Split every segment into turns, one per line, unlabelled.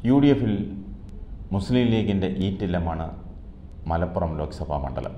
U D എഫിൽ മുസ്ലിം ലീഗിൻ്റെ ഈറ്റില്ലമാണ് മലപ്പുറം ലോക്സഭാ മണ്ഡലം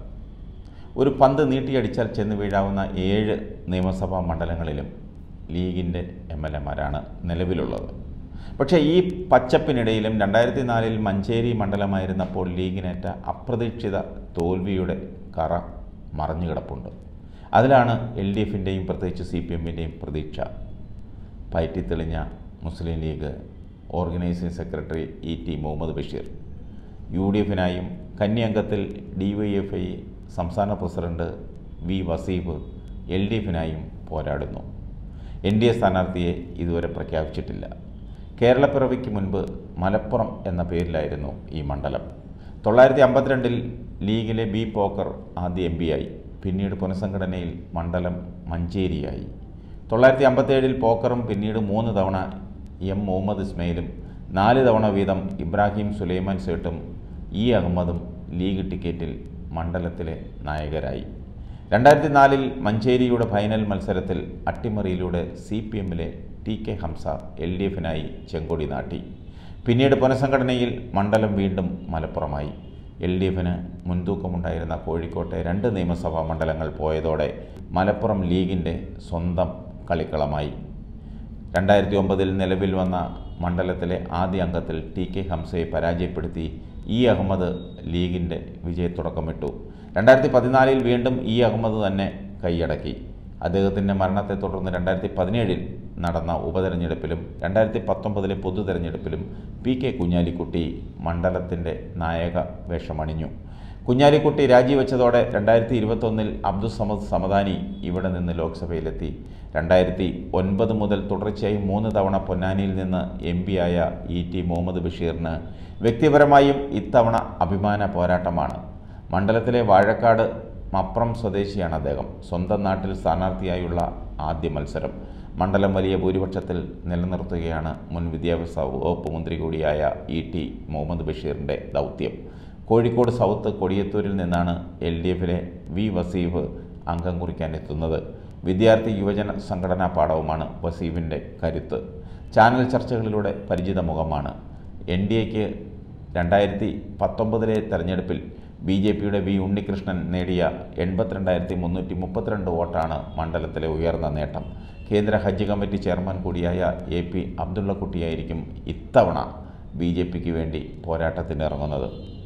ഒരു പന്ത് നീട്ടിയടിച്ചാൽ ചെന്ന് വീഴാവുന്ന ഏഴ് നിയമസഭാ മണ്ഡലങ്ങളിലും ലീഗിൻ്റെ എം എൽ എമാരാണ് നിലവിലുള്ളത് പക്ഷേ ഈ പച്ചപ്പിനിടയിലും രണ്ടായിരത്തി നാലിൽ മഞ്ചേരി മണ്ഡലമായിരുന്നപ്പോൾ ലീഗിനേറ്റ അപ്രതീക്ഷിത തോൽവിയുടെ കറ മറഞ്ഞു കിടപ്പുണ്ട് അതിലാണ് എൽ ഡി എഫിൻ്റെയും പ്രത്യേകിച്ച് സി പി എമ്മിൻ്റെയും പ്രതീക്ഷ പയറ്റിത്തെളിഞ്ഞ Muslim League organising secretary E T Muhammad Basheer U D എഫിനായും കന്നി അംഗത്തിൽ ഡി വൈ എഫ് ഐ സംസ്ഥാന president V Vaseef L D എഫിനായും പോരാടുന്നു എൻ ഡി എ സ്ഥാനാർത്ഥിയെ ഇതുവരെ പ്രഖ്യാപിച്ചിട്ടില്ല കേരളപ്പിറവിക്ക് മുൻപ് മലപ്പുറം എന്ന പേരിലായിരുന്നു ഈ മണ്ഡലം തൊള്ളായിരത്തി അമ്പത്തിരണ്ടിൽ ലീഗിലെ ബി പോക്കർ ആദ്യ എം ആയി പിന്നീട് പുനഃസംഘടനയിൽ മണ്ഡലം മഞ്ചേരിയായി തൊള്ളായിരത്തി അമ്പത്തേഴിൽ പോക്കറും പിന്നീട് മൂന്ന് തവണ എം മുഹമ്മദ് ഇസ്മയിലും നാല് തവണ വീതം ഇബ്രാഹിം സുലൈമാൻ സേട്ടും ഇ അഹമ്മദും ലീഗ് ടിക്കറ്റിൽ മണ്ഡലത്തിലെ നായകരായി രണ്ടായിരത്തി നാലിൽ മഞ്ചേരിയുടെ ഫൈനൽ മത്സരത്തിൽ അട്ടിമറിയിലൂടെ സി പി എമ്മിലെ T K Hamsa L D എഫിനായി ചെങ്കൊടി നാട്ടി പിന്നീട് പുനഃസംഘടനയിൽ മണ്ഡലം വീണ്ടും മലപ്പുറമായി എൽ ഡി എഫിന് മുൻതൂക്കമുണ്ടായിരുന്ന കോഴിക്കോട്ടെ രണ്ട് നിയമസഭാ മണ്ഡലങ്ങൾ പോയതോടെ മലപ്പുറം ലീഗിൻ്റെ സ്വന്തം കളിക്കളമായി രണ്ടായിരത്തി ഒമ്പതിൽ നിലവിൽ വന്ന മണ്ഡലത്തിലെ ആദ്യ അംഗത്തിൽ ടി കെ ഹംസയെ പരാജയപ്പെടുത്തി ഇ അഹമ്മദ് ലീഗിൻ്റെ വിജയത്തുടക്കമിട്ടു രണ്ടായിരത്തി പതിനാലിൽ വീണ്ടും ഇ അഹമ്മദ് തന്നെ കൈയടക്കി അദ്ദേഹത്തിൻ്റെ മരണത്തെ തുടർന്ന് രണ്ടായിരത്തി പതിനേഴിൽ നടന്ന ഉപതെരഞ്ഞെടുപ്പിലും രണ്ടായിരത്തി പത്തൊമ്പതിലെ പൊതു തെരഞ്ഞെടുപ്പിലും പി കെ കുഞ്ഞാലിക്കുട്ടി മണ്ഡലത്തിൻ്റെ നായക വേഷമണിഞ്ഞു കുഞ്ഞാലിക്കുട്ടി രാജിവെച്ചതോടെ രണ്ടായിരത്തി ഇരുപത്തൊന്നിൽ അബ്ദുസമദ് സമദാനി ഇവിടെ നിന്ന് ലോക്സഭയിലെത്തി രണ്ടായിരത്തി ഒൻപത് മുതൽ തുടർച്ചയായി മൂന്ന് തവണ പൊന്നാനിയിൽ നിന്ന് എം ആയ ഇ ടി മുഹമ്മദ് ബഷീറിന് വ്യക്തിപരമായും ഇത്തവണ അഭിമാന പോരാട്ടമാണ് മണ്ഡലത്തിലെ വാഴക്കാട് മപ്രം സ്വദേശിയാണ് അദ്ദേഹം സ്വന്തം നാട്ടിൽ സ്ഥാനാർത്ഥിയായുള്ള ആദ്യ മത്സരം മണ്ഡലം വലിയ ഭൂരിപക്ഷത്തിൽ നിലനിർത്തുകയാണ് മുൻ വിദ്യാഭ്യാസ വകുപ്പ് മന്ത്രി കൂടിയായ ഇ ടി മുഹമ്മദ് ബഷീറിൻ്റെ ദൗത്യം കോഴിക്കോട് സൗത്ത് കൊടിയത്തൂരിൽ നിന്നാണ് എൽ ഡി എഫിലെ വി വസീഫ് അംഗം കുറിക്കാൻ എത്തുന്നത് വിദ്യാർത്ഥി യുവജന സംഘടനാ പാഠവുമാണ് വസീഫിൻ്റെ കരുത്ത് ചാനൽ ചർച്ചകളിലൂടെ പരിചിത മുഖമാണ് എൻ ഡി എക്ക് രണ്ടായിരത്തി പത്തൊമ്പതിലെ തെരഞ്ഞെടുപ്പിൽ ബി ജെ പിയുടെ വി ഉണ്ണികൃഷ്ണൻ നേടിയ എൺപത്തിരണ്ടായിരത്തി മുന്നൂറ്റി മുപ്പത്തിരണ്ട് വോട്ടാണ് മണ്ഡലത്തിലെ ഉയർന്ന നേട്ടം കേന്ദ്ര ഹജ്ജ് കമ്മിറ്റി ചെയർമാൻ കൂടിയായ എ പി അബ്ദുള്ളക്കുട്ടിയായിരിക്കും ഇത്തവണ ബി ജെ പിക്ക് വേണ്ടി പോരാട്ടത്തിനിറങ്ങുന്നത്